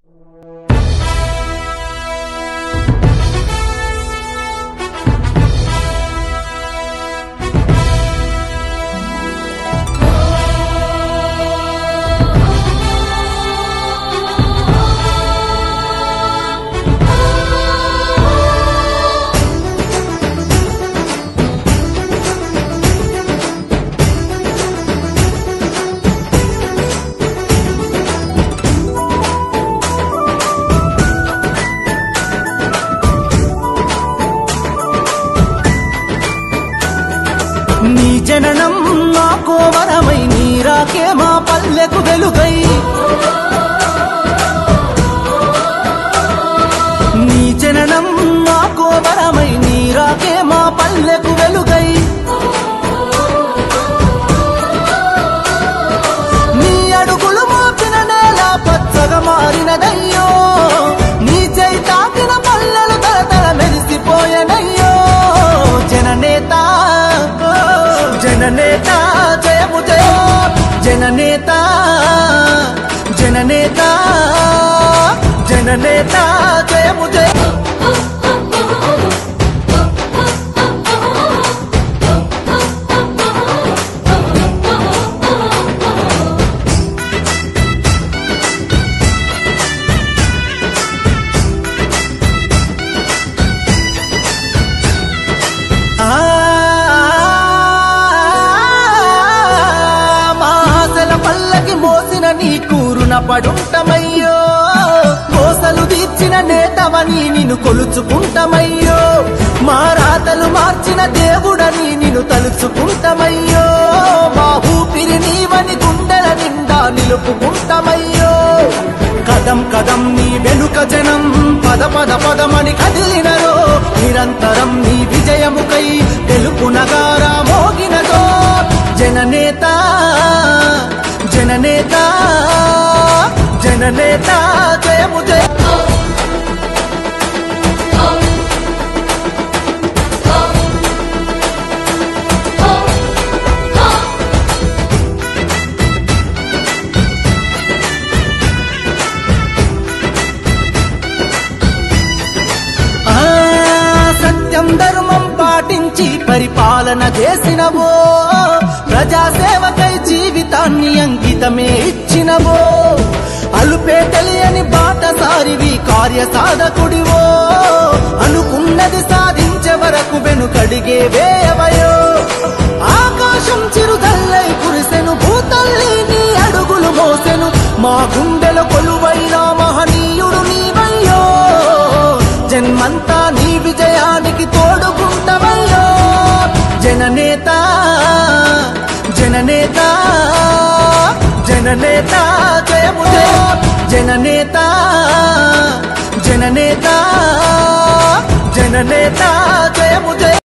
నీ జననం మాకో వరమై నీరాకే మా పల్లెకు వెలుగై నీ జననం మాకో వరమై నీరాకే మా పల్లెకు వెలుగై నీ అడుగులు మోపిన నేల పచ్చగా మారినదయ్యో నీ చేయి తాకిన పల్లెలు తలతల మెరిసిపోయనయ్యో జననేత ఓ, జననేత జయము జయ జననేత జననేత జననేత జయము జయ ఆ మాసల పల్లకి మోసిన నీ కూరున పడుంటమయ్యో కోసలు తీర్చిన నేతవని నిన్ను కొలుచుకుంటమయ్యో మా రాతలు మార్చిన దేవుడని నిన్ను తలుచుకుంటమయ్యో మా ఊపిరి నీవని గుండెల నిండా నిలుపుకుంటమయ్యో కదం కదం నీ వెనుక జనం పద పద పదమని కదిలినరో నిరంతరం నీ విజయముకై తెలుపు నగారా మోగినదో జననేత జననేత జననేత జయము జయ ఆ సత్యం ధర్మం పాటించి పరిపాలన చేసినవో ప్రజాసేవకై జీవితాన్ని అంకితమే ఇచ్చినవో అలుపే తెలియని బాటసారివి కార్య సాధకుడివో అనుకున్నది సాధించే వరకు వెనుకడిగే వేయవయో ఆకాశం చిరుదల్లై కురిసెను భూతల్లి నీ అడుగులు మోసెను మా గుండెల కొలువైన మహనీయుడు నీవయ్యో జన్మంతా నీ విజయానికి తోడుకుంటవయ్యో జననేత జననేత జననేత జయము జయ జననేత జననేత జననేత జయము జయ